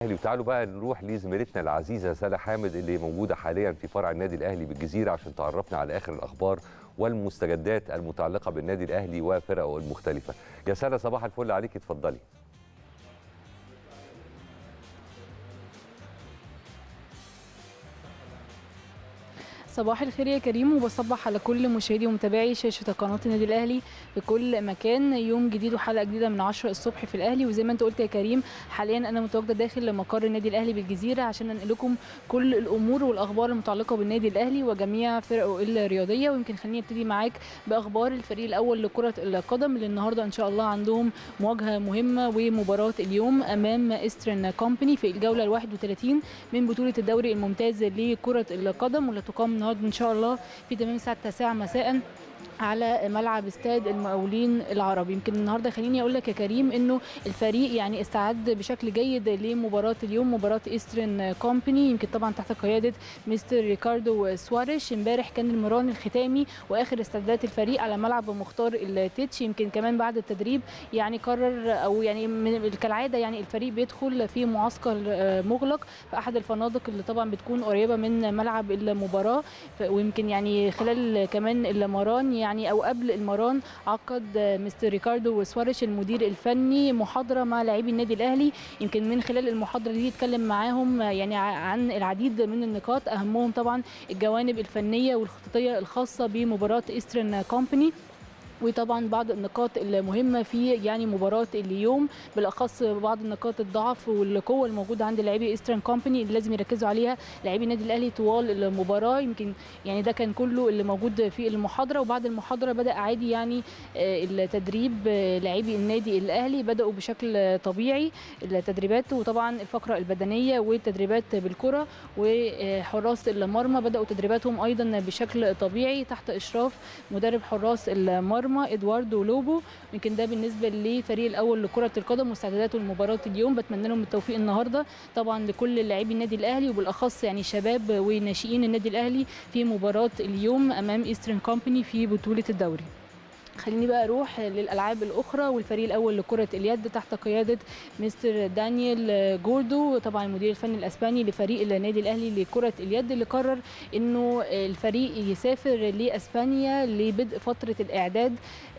الاهلي وتعالوا بقى نروح لزميلتنا العزيزه سلا حامد اللي موجوده حاليا في فرع النادي الاهلي بالجزيره عشان تعرفنا على اخر الاخبار والمستجدات المتعلقه بالنادي الاهلي وفرقه المختلفه يا سلا صباح الفل عليك اتفضلي صباح الخير يا كريم وبصبح على كل مشاهدي ومتابعي شاشه قناه النادي الاهلي في كل مكان يوم جديد وحلقه جديده من 10 الصبح في الاهلي وزي ما انت قلت يا كريم حاليا انا متواجده داخل مقر النادي الاهلي بالجزيره عشان انقل لكم كل الامور والاخبار المتعلقه بالنادي الاهلي وجميع فرقه الرياضيه ويمكن خليني ابتدي معاك باخبار الفريق الاول لكره القدم اللي النهارده ان شاء الله عندهم مواجهه مهمه ومباراه اليوم امام استرن كومباني في الجوله ال 31 من بطوله الدوري الممتاز لكره القدم واللي تقام النهارده ان شاء الله في تمام الساعه 9 مساء على ملعب استاد المقاولين العرب يمكن النهارده خليني اقول لك يا كريم انه الفريق يعني استعد بشكل جيد لمباراه اليوم مباراه ايسترن كومباني يمكن طبعا تحت قياده مستر ريكاردو سواريش امبارح كان المران الختامي واخر استعدادات الفريق على ملعب مختار التتش يمكن كمان بعد التدريب يعني قرر او يعني من كالعاده يعني الفريق بيدخل في معسكر مغلق في احد الفنادق اللي طبعا بتكون قريبه من ملعب المباراه ويمكن يعني خلال كمان المران يعني او قبل المران عقد مستر ريكاردو سواريش المدير الفني محاضره مع لاعبي النادي الاهلي يمكن من خلال المحاضره دي اتكلم معاهم يعني عن العديد من النقاط اهمهم طبعا الجوانب الفنيه والخططيه الخاصه بمباراه ايسترن كومباني وطبعا بعض النقاط المهمه في يعني مباراه اليوم بالاخص بعض النقاط الضعف والقوه الموجوده عند لاعبي ايسترن كومباني اللي لازم يركزوا عليها لاعبي النادي الاهلي طوال المباراه يمكن يعني ده كان كله اللي موجود في المحاضره وبعد المحاضره بدا عادي يعني التدريب لاعبي النادي الاهلي بداوا بشكل طبيعي التدريبات وطبعا الفقره البدنيه والتدريبات بالكره وحراس المرمى بداوا تدريباتهم ايضا بشكل طبيعي تحت اشراف مدرب حراس المرمى المرمى ادواردو لوبو يمكن ده بالنسبه للفريق الاول لكره القدم واستعداداته لمباراه اليوم بتمنى لهم التوفيق النهارده طبعا لكل لاعبي النادي الاهلي وبالاخص يعني شباب وناشئين النادي الاهلي في مباراه اليوم امام ايسترن كومباني في بطوله الدوري خليني بقى اروح للالعاب الاخرى والفريق الاول لكره اليد تحت قياده مستر دانيال جوردو طبعا المدير الفني الاسباني لفريق النادي الاهلي لكره اليد اللي قرر انه الفريق يسافر لاسبانيا لبدء فتره الاعداد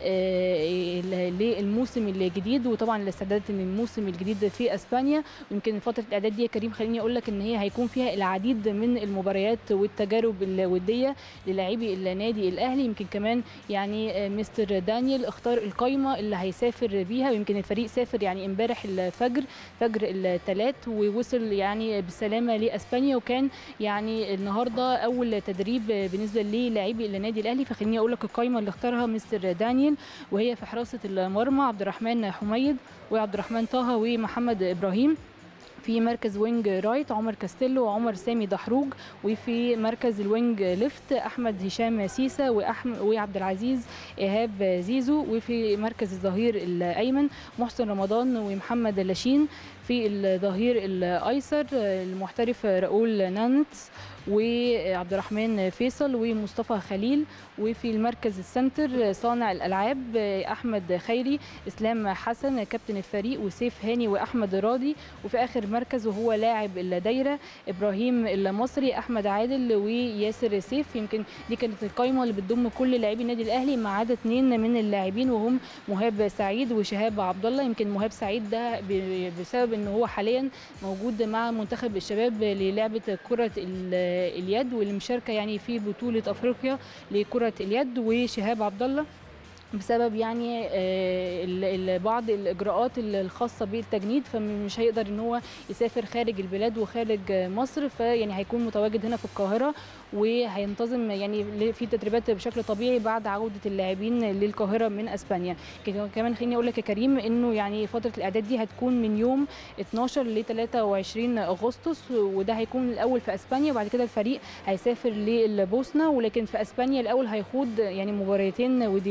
للموسم الجديد وطبعا الاستعدادات للموسم الجديد في اسبانيا ويمكن فتره الاعداد دي يا كريم خليني اقول لك ان هي هيكون فيها العديد من المباريات والتجارب الوديه للاعبي النادي الاهلي يمكن كمان يعني مستر دانيال اختار القايمه اللي هيسافر بيها ويمكن الفريق سافر يعني امبارح الفجر فجر الثلاث ووصل يعني بالسلامه لاسبانيا وكان يعني النهارده اول تدريب بالنسبه للاعبي النادي الاهلي فخليني اقول لك القايمه اللي اختارها مستر دانيال وهي في حراسه المرمى عبد الرحمن حميد وعبد الرحمن طه ومحمد ابراهيم في مركز وينج رايت عمر كاستيلو وعمر سامي دحروج وفي مركز الوينج ليفت احمد هشام سيسا واحمد وعبد العزيز ايهاب زيزو وفي مركز الظهير الايمن محسن رمضان ومحمد لاشين في الظهير الايسر المحترف راؤول نانتس وعبد الرحمن فيصل ومصطفى خليل وفي المركز السنتر صانع الالعاب احمد خيري اسلام حسن كابتن الفريق وسيف هاني واحمد راضي وفي اخر مركز وهو لاعب الدايره ابراهيم المصري احمد عادل وياسر سيف يمكن دي كانت القائمه اللي بتضم كل لاعبي النادي الاهلي ما عدا اثنين من اللاعبين وهم مهاب سعيد وشهاب عبد الله يمكن مهاب سعيد ده بسبب ان هو حاليا موجود مع منتخب الشباب للعبه كره اليد واللي مشاركه يعني في بطوله افريقيا لكره اليد وشهاب عبد الله بسبب يعني بعض الاجراءات الخاصه بالتجنيد فمش هيقدر ان هو يسافر خارج البلاد وخارج مصر فيعني هيكون متواجد هنا في القاهره وهينتظم يعني في تدريبات بشكل طبيعي بعد عوده اللاعبين للقاهره من اسبانيا كمان خليني اقول لك يا كريم انه يعني فتره الاعداد دي هتكون من يوم 12 ل 23 اغسطس وده هيكون الاول في اسبانيا وبعد كده الفريق هيسافر للبوسنه ولكن في اسبانيا الاول هيخوض يعني مباراتين وديتين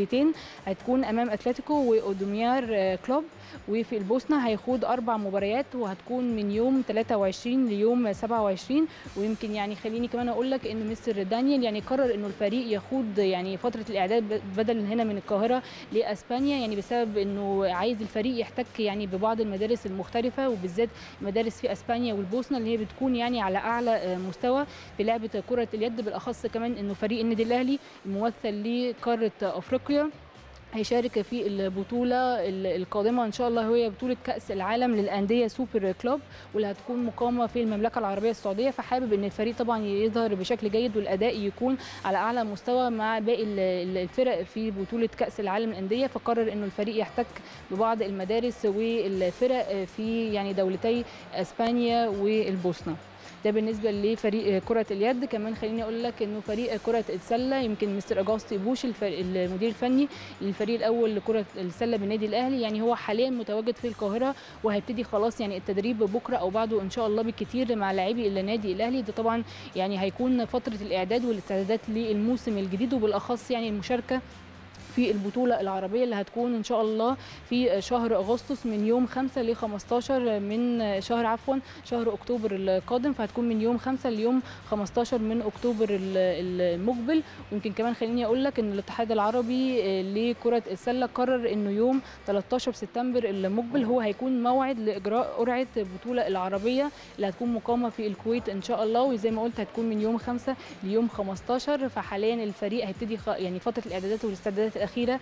هتكون امام اتلتيكو واودوميار آه، كلوب وفي البوسنه هيخوض اربع مباريات وهتكون من يوم 23 ليوم 27 ويمكن يعني خليني كمان اقول لك ان مستر دانيال يعني قرر انه الفريق يخوض يعني فتره الاعداد ب- بدل من هنا من القاهره لاسبانيا يعني بسبب انه عايز الفريق يحتك يعني ببعض المدارس المختلفه وبالذات مدارس في اسبانيا والبوسنه اللي هي بتكون يعني على اعلى آه، مستوى في لعبه كره اليد بالاخص كمان انه فريق النادي الاهلي الممثل لقاره افريقيا هيشارك في البطولة ال- القادمة إن شاء الله وهي بطولة كأس العالم للأندية سوبر كلوب واللي هتكون مقامة في المملكة العربية السعودية فحابب إن الفريق طبعا يظهر بشكل جيد والأداء يكون على أعلى مستوى مع باقي ال- ال- الفرق في بطولة كأس العالم للأندية فقرر إنه الفريق يحتك ببعض المدارس والفرق في يعني دولتي أسبانيا والبوسنة ده بالنسبه لفريق كره اليد كمان خليني اقول لك انه فريق كره السله يمكن مستر اجاستي بوش الف- المدير الفني للفريق الاول لكره السله بالنادي الاهلي يعني هو حاليا متواجد في القاهره وهيبتدي خلاص يعني التدريب بكره او بعده ان شاء الله بالكثير مع لاعبي النادي الاهلي ده طبعا يعني هيكون فتره الاعداد والاستعدادات للموسم الجديد وبالاخص يعني المشاركه في البطولة العربية اللي هتكون إن شاء الله في شهر أغسطس من يوم 5 ل 15 من شهر عفوا شهر أكتوبر القادم فهتكون من يوم 5 ليوم 15 من أكتوبر ال- المقبل ويمكن كمان خليني أقول لك إن الاتحاد العربي لكرة السلة قرر إنه يوم 13 سبتمبر المقبل هو هيكون موعد لإجراء قرعة البطولة العربية اللي هتكون مقامة في الكويت إن شاء الله وزي ما قلت هتكون من يوم 5 ليوم 15 فحاليا الفريق هيبتدي خ- يعني فترة الإعدادات والاستعدادات الأخيرة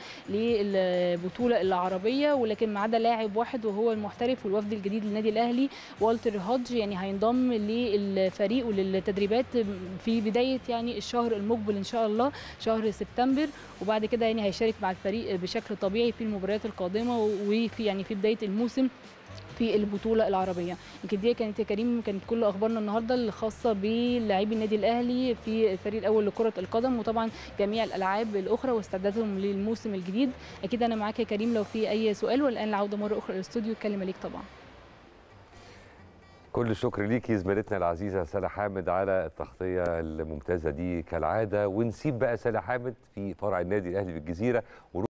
للبطولة العربية ولكن ما عدا لاعب واحد وهو المحترف والوفد الجديد للنادي الأهلي والتر هودج يعني هينضم للفريق وللتدريبات في بداية يعني الشهر المقبل إن شاء الله شهر سبتمبر وبعد كده يعني هيشارك مع الفريق بشكل طبيعي في المباريات القادمة وفي يعني في بداية الموسم في البطوله العربيه يمكن دي كانت يا كريم كانت كل اخبارنا النهارده الخاصه بلاعبي النادي الاهلي في الفريق الاول لكره القدم وطبعا جميع الالعاب الاخرى واستعدادهم للموسم الجديد اكيد انا معاك يا كريم لو في اي سؤال والان العوده مره اخرى للاستوديو الكلمه ليك طبعا كل الشكر ليكي زميلتنا العزيزه سلا حامد على التغطيه الممتازه دي كالعاده ونسيب بقى سلا حامد في فرع النادي الاهلي بالجزيره